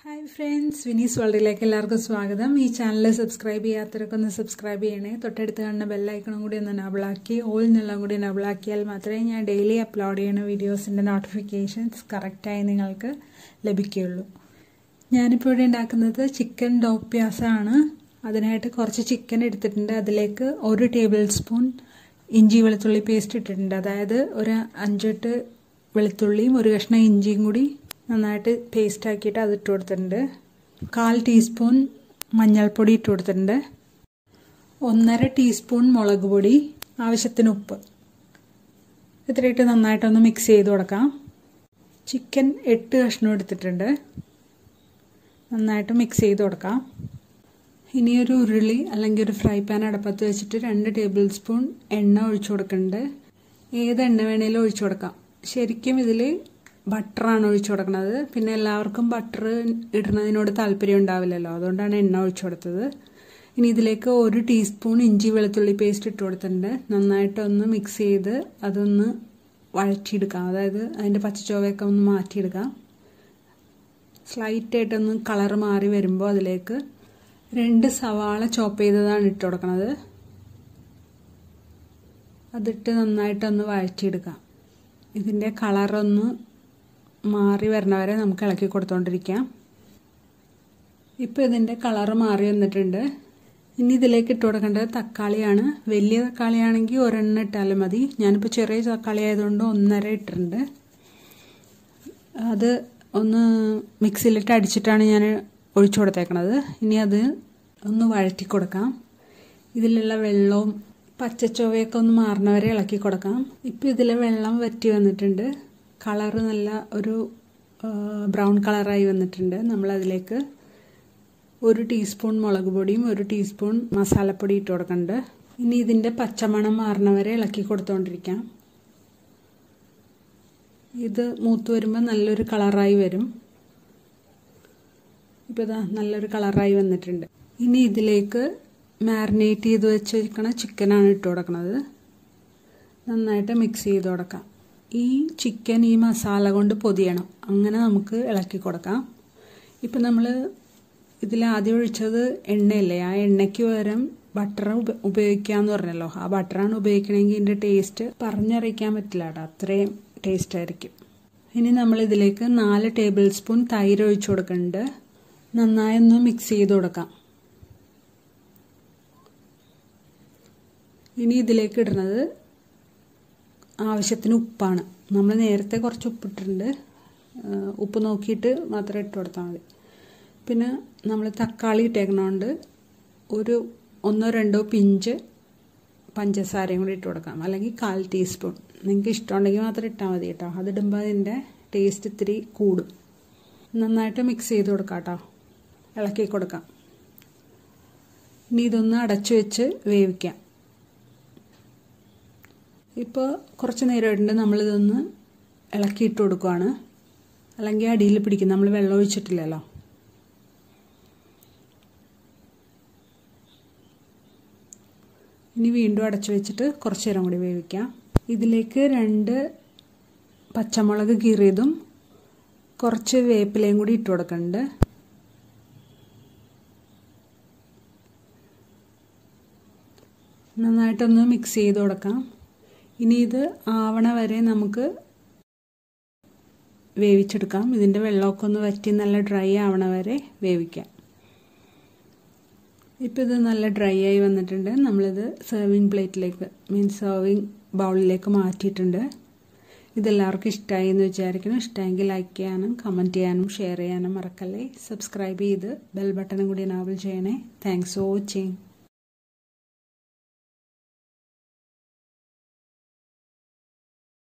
hi friends Vinees വേൾഡിലേക്ക് എല്ലാവർക്കും സ്വാഗതം ഈ ചാനൽ സബ്സ്ക്രൈബ് ചെയ്യാത്തവരൊക്കെ ഒന്ന് സബ്സ്ക്രൈബ് ചെയ്യണേ തൊട്ടടുത്ത് കാണുന്ന ബെല്ലൈക്കണും കൂടി ഒന്ന് നബിളാക്കി ഓൾ എന്നുള്ളതും കൂടി നബിളാക്കിയാൽ മാത്രമേ ഞാൻ ഡെയിലി അപ്ലോഡ് ചെയ്യുന്ന വീഡിയോസിൻ്റെ നോട്ടിഫിക്കേഷൻസ് കറക്റ്റായി നിങ്ങൾക്ക് ലഭിക്കുകയുള്ളൂ ഞാനിപ്പോൾ ഇവിടെ ഉണ്ടാക്കുന്നത് ചിക്കൻ ഡോപ്യാസ ആണ് അതിനായിട്ട് കുറച്ച് ചിക്കൻ എടുത്തിട്ടുണ്ട് അതിലേക്ക് ഒരു ടേബിൾ സ്പൂൺ ഇഞ്ചി വെളുത്തുള്ളി പേസ്റ്റ് ഇട്ടിട്ടുണ്ട് അതായത് ഒരു അഞ്ചെട്ട് വെളുത്തുള്ളിയും ഒരു കഷ്ണം ഇഞ്ചിയും കൂടി നന്നായിട്ട് പേസ്റ്റ് ആക്കിയിട്ട് അത് ഇട്ട് കൊടുത്തിട്ടുണ്ട് കാൽ ടീസ്പൂൺ മഞ്ഞൾപ്പൊടി ഇട്ട് കൊടുത്തിട്ടുണ്ട് ഒന്നര ടീസ്പൂൺ മുളക് പൊടി ആവശ്യത്തിന് ഉപ്പ് ഇത്രയിട്ട് നന്നായിട്ടൊന്ന് മിക്സ് ചെയ്ത് കൊടുക്കാം ചിക്കൻ എട്ട് കഷ്ണം എടുത്തിട്ടുണ്ട് നന്നായിട്ട് മിക്സ് ചെയ്ത് കൊടുക്കാം ഇനി ഒരു ഉരുളി അല്ലെങ്കിൽ ഒരു ഫ്രൈ പാൻ അടപ്പത്ത് വെച്ചിട്ട് രണ്ട് ടേബിൾ സ്പൂൺ എണ്ണ ഒഴിച്ചു കൊടുക്കുന്നുണ്ട് ഏത് എണ്ണ വേണേലും ഒഴിച്ചു കൊടുക്കാം ശരിക്കും ഇതിൽ ബട്ടറാണ് ഒഴിച്ചു കൊടുക്കുന്നത് പിന്നെ എല്ലാവർക്കും ബട്ടർ ഇടുന്നതിനോട് താല്പര്യം ഉണ്ടാവില്ലല്ലോ അതുകൊണ്ടാണ് എണ്ണ ഒഴിച്ചു കൊടുത്തത് ഇനി ഇതിലേക്ക് ഒരു ടീസ്പൂൺ ഇഞ്ചി വെളുത്തുള്ളി പേസ്റ്റ് ഇട്ട് കൊടുത്തിട്ടുണ്ട് നന്നായിട്ടൊന്ന് മിക്സ് ചെയ്ത് അതൊന്ന് വഴറ്റിയെടുക്കാം അതായത് അതിൻ്റെ പച്ചച്ചോവയൊക്കെ ഒന്ന് മാറ്റിയെടുക്കാം സ്ലൈറ്റായിട്ടൊന്ന് കളർ മാറി വരുമ്പോൾ അതിലേക്ക് രണ്ട് സവാള ചോപ്പ് ചെയ്തതാണ് ഇട്ട് കൊടുക്കുന്നത് അതിട്ട് നന്നായിട്ടൊന്ന് വഴറ്റിയെടുക്കാം ഇതിൻ്റെ കളറൊന്ന് മാറി വരണ വരെ നമുക്ക് ഇളക്കി കൊടുത്തോണ്ടിരിക്കാം ഇപ്പോൾ ഇതിൻ്റെ കളറ് മാറി വന്നിട്ടുണ്ട് ഇനി ഇതിലേക്ക് ഇട്ട് കൊടുക്കേണ്ടത് തക്കാളിയാണ് വലിയ തക്കാളിയാണെങ്കിൽ ഒരെണ്ണം ഇട്ടാലും മതി ഞാനിപ്പോൾ ചെറിയ തക്കാളി ആയതുകൊണ്ട് ഒന്നര ഇട്ടിട്ടുണ്ട് അത് ഒന്ന് മിക്സിയിലിട്ട് അടിച്ചിട്ടാണ് ഞാൻ ഒഴിച്ചു കൊടുത്തേക്കണത് ഇനി അത് ഒന്ന് വഴറ്റി കൊടുക്കാം ഇതിലുള്ള വെള്ളവും പച്ചച്ചൊവയൊക്കെ ഒന്ന് മാറുന്നവരെ ഇളക്കി കൊടുക്കാം ഇപ്പം ഇതിലെ വെള്ളം വറ്റി വന്നിട്ടുണ്ട് കളറ് നല്ല ഒരു ബ്രൗൺ കളറായി വന്നിട്ടുണ്ട് നമ്മളതിലേക്ക് ഒരു ടീസ്പൂൺ മുളക് പൊടിയും ഒരു ടീസ്പൂൺ മസാലപ്പൊടി ഇട്ട് കൊടുക്കുന്നുണ്ട് ഇനി ഇതിൻ്റെ പച്ചമണം മാറുന്നവരെ ഇളക്കി കൊടുത്തുകൊണ്ടിരിക്കാം ഇത് മൂത്ത് വരുമ്പോൾ നല്ലൊരു കളറായി വരും ഇപ്പോൾ ഇതാ നല്ലൊരു കളറായി വന്നിട്ടുണ്ട് ഇനി ഇതിലേക്ക് മാരിനേറ്റ് ചെയ്ത് വെച്ചിരിക്കണ ചിക്കനാണ് ഇട്ട് കൊടുക്കുന്നത് നന്നായിട്ട് മിക്സ് ചെയ്ത് കൊടുക്കാം ഈ ചിക്കൻ ഈ മസാല കൊണ്ട് പൊതിയണം അങ്ങനെ നമുക്ക് ഇളക്കി കൊടുക്കാം ഇപ്പം നമ്മൾ ഇതിൽ ആദ്യം ഒഴിച്ചത് എണ്ണയല്ലേ ആ എണ്ണയ്ക്ക് പകരം ബട്ടർ ഉപയോഗിക്കാമെന്ന് പറഞ്ഞല്ലോ ആ ബട്ടറാണ് ഉപയോഗിക്കണമെങ്കിൽ ഇതിൻ്റെ ടേസ്റ്റ് പറഞ്ഞറിയിക്കാൻ പറ്റില്ല കേട്ടോ അത്രയും ടേസ്റ്റ് ആയിരിക്കും ഇനി നമ്മൾ ഇതിലേക്ക് നാല് ടേബിൾ സ്പൂൺ തൈര് ഒഴിച്ചു കൊടുക്കുന്നുണ്ട് നന്നായി ഒന്ന് മിക്സ് ചെയ്ത് കൊടുക്കാം ഇനി ഇതിലേക്ക് ഇടുന്നത് ആവശ്യത്തിന് ഉപ്പാണ് നമ്മൾ നേരത്തെ കുറച്ച് ഉപ്പിട്ടിട്ടുണ്ട് ഉപ്പ് നോക്കിയിട്ട് മാത്രം ഇട്ട് കൊടുത്താൽ മതി പിന്നെ നമ്മൾ തക്കാളി ഇട്ടേക്കണോണ്ട് ഒരു ഒന്നോ രണ്ടോ പിഞ്ച് പഞ്ചസാരയും കൂടി ഇട്ട് കൊടുക്കാം അല്ലെങ്കിൽ കാൽ ടീസ്പൂൺ നിങ്ങൾക്ക് ഇഷ്ടമുണ്ടെങ്കിൽ മാത്രം ഇട്ടാൽ മതി കേട്ടോ അതിടുമ്പോൾ അതിൻ്റെ ടേസ്റ്റ് ഇത്തിരി കൂടും നന്നായിട്ട് മിക്സ് ചെയ്ത് കൊടുക്കാം കേട്ടോ ഇളക്കി കൊടുക്കാം ഇനി ഇതൊന്ന് അടച്ചു വെച്ച് വേവിക്കാം ഇപ്പോൾ കുറച്ച് നേരമായിട്ടുണ്ട് നമ്മളിതൊന്ന് ഇളക്കിയിട്ട് കൊടുക്കുവാണ് അല്ലെങ്കിൽ അടിയിൽ പിടിക്കും നമ്മൾ വെള്ളം ഒഴിച്ചിട്ടില്ലല്ലോ ഇനി വീണ്ടും അടച്ചു വെച്ചിട്ട് കുറച്ച് നേരം കൂടി വേവിക്കാം ഇതിലേക്ക് രണ്ട് പച്ചമുളക് കീറിയതും കുറച്ച് വേപ്പിലയും കൂടി ഇട്ട് കൊടുക്കുന്നുണ്ട് നന്നായിട്ടൊന്ന് മിക്സ് ചെയ്ത് കൊടുക്കാം ഇനി ഇത് ആവണ വരെ നമുക്ക് വേവിച്ചെടുക്കാം ഇതിൻ്റെ വെള്ളമൊക്കെ ഒന്ന് വറ്റി നല്ല ഡ്രൈ ആവണ വരെ വേവിക്കാം ഇപ്പോൾ ഇത് നല്ല ഡ്രൈ ആയി വന്നിട്ടുണ്ട് നമ്മളിത് സെർവിങ് പ്ലേറ്റിലേക്ക് മീൻസ് സെർവിങ് ബൗളിലേക്ക് മാറ്റിയിട്ടുണ്ട് ഇതെല്ലാവർക്കും ഇഷ്ടമായി എന്ന് വിചാരിക്കണം ഇഷ്ടമെങ്കിൽ ലൈക്ക് ചെയ്യാനും കമൻറ്റ് ചെയ്യാനും ഷെയർ ചെയ്യാനും മറക്കല്ലേ സബ്സ്ക്രൈബ് ചെയ്ത് ബെൽ ബട്ടണും കൂടി എനാബിൾ ചെയ്യണേ താങ്ക്സ് ഫോർ വാച്ചിങ്